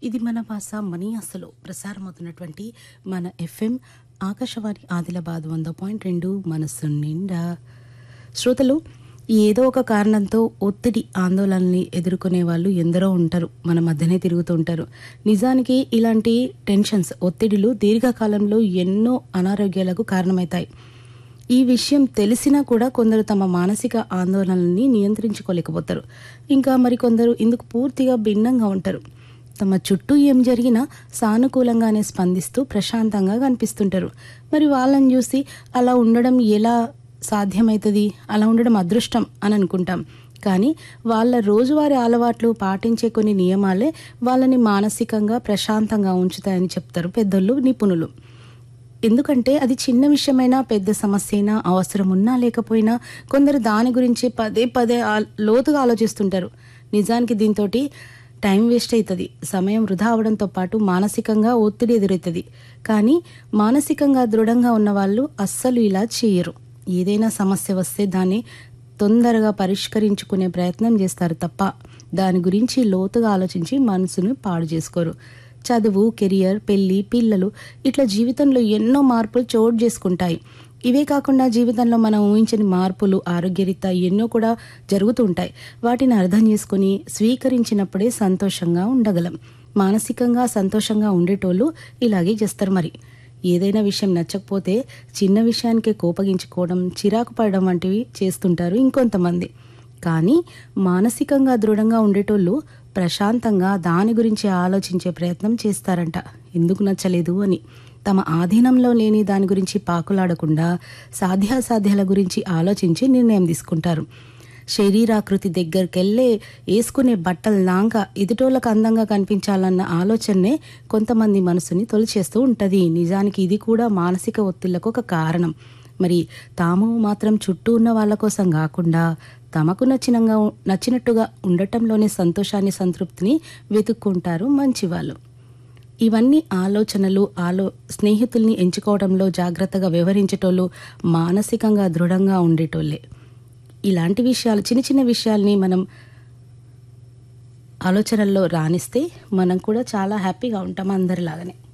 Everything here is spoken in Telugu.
ఇది మన భాష మనీ అసలు ప్రసారమవుతున్నటువంటి మన ఎఫ్ఎం ఆకాశవాణి ఆదిలాబాద్ వంద పాయింట్ రెండు మనస్సు నిండా శ్రోతలు ఏదో ఒక కారణంతో ఒత్తిడి ఆందోళనని ఎదుర్కొనే వాళ్ళు ఎందరో ఉంటారు మన మధ్యనే తిరుగుతూ ఉంటారు నిజానికి ఇలాంటి టెన్షన్స్ ఒత్తిడిలు దీర్ఘకాలంలో ఎన్నో అనారోగ్యాలకు కారణమవుతాయి ఈ విషయం తెలిసినా కూడా కొందరు తమ మానసిక ఆందోళనల్ని నియంత్రించుకోలేకపోతారు ఇంకా మరికొందరు ఇందుకు పూర్తిగా భిన్నంగా ఉంటారు తమ చుట్టూ ఏం జరిగినా సానుకూలంగానే స్పందిస్తూ ప్రశాంతంగా కనిపిస్తుంటారు మరి వాళ్ళని చూసి అలా ఉండడం ఎలా సాధ్యమవుతుంది అలా ఉండడం అదృష్టం అని అనుకుంటాం కానీ వాళ్ళ రోజువారీ అలవాట్లు పాటించే కొన్ని నియమాలే వాళ్ళని మానసికంగా ప్రశాంతంగా ఉంచుతాయని చెప్తారు పెద్దలు నిపుణులు ఎందుకంటే అది చిన్న విషయమైనా పెద్ద సమస్య అయినా అవసరం ఉన్నా లేకపోయినా కొందరు దాని గురించి పదే పదే ఆ- లోతుగా ఆలోచిస్తుంటారు నిజానికి దీంతో టైం వేస్ట్ అవుతుంది సమయం వృధా అవడంతో పాటు మానసికంగా ఒత్తిడి ఎదురవుతుంది కానీ మానసికంగా దృఢంగా ఉన్న వాళ్ళు అస్సలు ఇలా చేయరు ఏదైనా సమస్య వస్తే దాన్ని తొందరగా పరిష్కరించుకునే ప్రయత్నం చేస్తారు తప్ప దాని గురించి లోతుగా ఆలోచించి మనసును పాడు చేసుకోరు చదువు కెరియర్ పెళ్లి పిల్లలు ఇట్లా జీవితంలో ఎన్నో మార్పులు చోటు చేసుకుంటాయి ఇవే కాకుండా జీవితంలో మనం ఊహించని మార్పులు ఆరోగ్యరీత్యా ఎన్నో కూడా జరుగుతూ ఉంటాయి వాటిని అర్థం చేసుకుని స్వీకరించినప్పుడే సంతోషంగా ఉండగలం మానసికంగా సంతోషంగా ఉండేటోళ్ళు ఇలాగే చేస్తారు మరి ఏదైనా విషయం నచ్చకపోతే చిన్న విషయానికే కోపగించుకోవడం చిరాకు పడడం వంటివి చేస్తుంటారు ఇంకొంతమంది కానీ మానసికంగా దృఢంగా ఉండేటోళ్ళు ప్రశాంతంగా దాని గురించి ఆలోచించే ప్రయత్నం చేస్తారంట ఎందుకు నచ్చలేదు అని తమ ఆధీనంలో లేని దాని గురించి పాకులాడకుండా సాధ్యాసాధ్యాల గురించి ఆలోచించి నిర్ణయం తీసుకుంటారు శరీరాకృతి దగ్గరికెళ్ళే వేసుకునే బట్టల నాంక ఎదుటోళ్ళకు అందంగా కనిపించాలన్న ఆలోచనే కొంతమంది మనసుని తొలిచేస్తూ ఉంటుంది నిజానికి ఇది కూడా మానసిక ఒత్తిళ్లకు ఒక కారణం మరి తాము మాత్రం చుట్టూ ఉన్న వాళ్ళ కోసం కాకుండా తమకు నచ్చినంగా నచ్చినట్టుగా ఉండటంలోనే సంతోషాన్ని సంతృప్తిని వెతుక్కుంటారు మంచివాళ్ళు ఇవన్నీ ఆలోచనలు ఆలో స్నేహితుల్ని ఎంచుకోవడంలో జాగ్రత్తగా వ్యవహరించేటోళ్ళు మానసికంగా దృఢంగా ఉండేటోళ్ళే ఇలాంటి విషయాలు చిన్న చిన్న విషయాల్ని మనం ఆలోచనల్లో రాణిస్తే మనం కూడా చాలా హ్యాపీగా ఉంటాం అందరిలాగానే